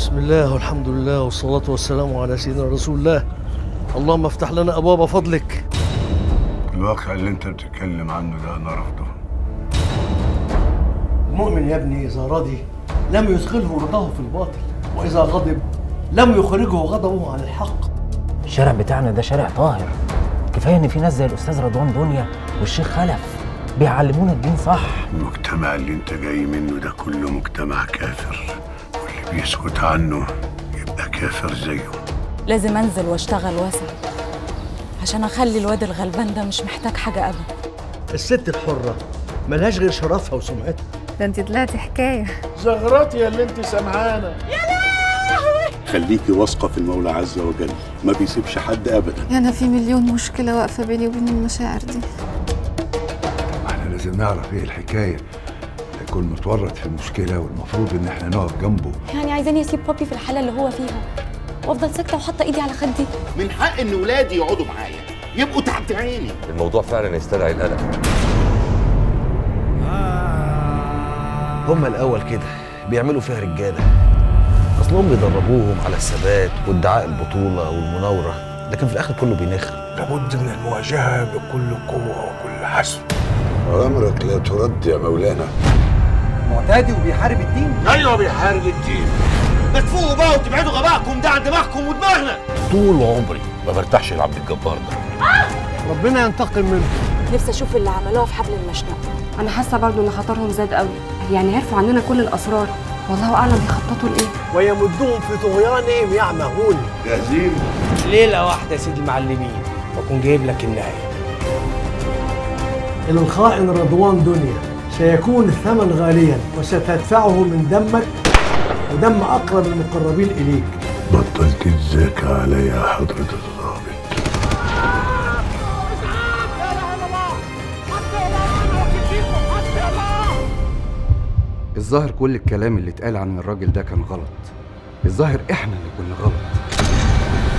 بسم الله والحمد لله والصلاة والسلام على سيدنا رسول الله اللهم افتح لنا أبواب فضلك الواقع اللي انت بتتكلم عنه ده انا رافضه المؤمن يا ابني إذا رضي لم يدخله رضاه في الباطل وإذا غضب لم يخرجه غضبه عن الحق الشارع بتاعنا ده شارع طاهر كفايه ان في ناس زي الاستاذ رضوان دنيا والشيخ خلف بيعلمونا الدين صح المجتمع اللي انت جاي منه ده كله مجتمع كافر واللي بيسكت عنه يبقى كافر زيه لازم انزل واشتغل واسع عشان اخلي الواد الغلبان ده مش محتاج حاجه ابدا الست الحرة ملهاش غير شرفها وسمعتها ده انت طلعتي حكايه زغرات يا اللي انت سمعانه خليكي واثقة في المولى عز وجل ما بيسيبش حد أبدا انا في مليون مشكله واقفه بيني وبين المشاعر دي احنا لازم نعرف ايه الحكايه هيكون متورط في مشكله والمفروض ان احنا نقف جنبه يعني عايزاني اسيب بابي في الحاله اللي هو فيها وافضل ساكته وحاطه ايدي على خدي من حق ان ولادي يقعدوا معايا يبقوا تحت عيني الموضوع فعلا يستدعي القلق هم الأول كده بيعملوا فيها رجالة أصلهم بيدربوهم على الثبات وادعاء البطولة والمناورة لكن في الآخر كله بينخ لابد من المواجهه بكل قوه وكل حسم امرك لا ترد يا مولانا معتادي وبيحارب الدين ايوه بيحارب الدين ما تفوقوا بقى وتبعدوا غبائكم ده عن دماغكم ودماغنا طول عمري ما برتاحش لعبد الجبار ده ربنا ينتقم منه نفسي اشوف اللي عملوها في حبل المشنقه انا حاسه برضو ان خطرهم زاد قوي يعني عرفوا عننا كل الاسرار والله اعلم بيخططوا لايه ويمدهم في طغيانهم يعمهون جاهزين ليله واحده يا سيدي المعلمين واكون جايب لك النهايه الخائن رضوان دنيا سيكون الثمن غاليا وستدفعه من دمك ودم أقرب المقربين إليك بطل تتزاكى عليا يا حضرة الضابط الظاهر كل الكلام اللي اتقال عن الراجل ده كان غلط الظاهر احنا اللي كنا غلط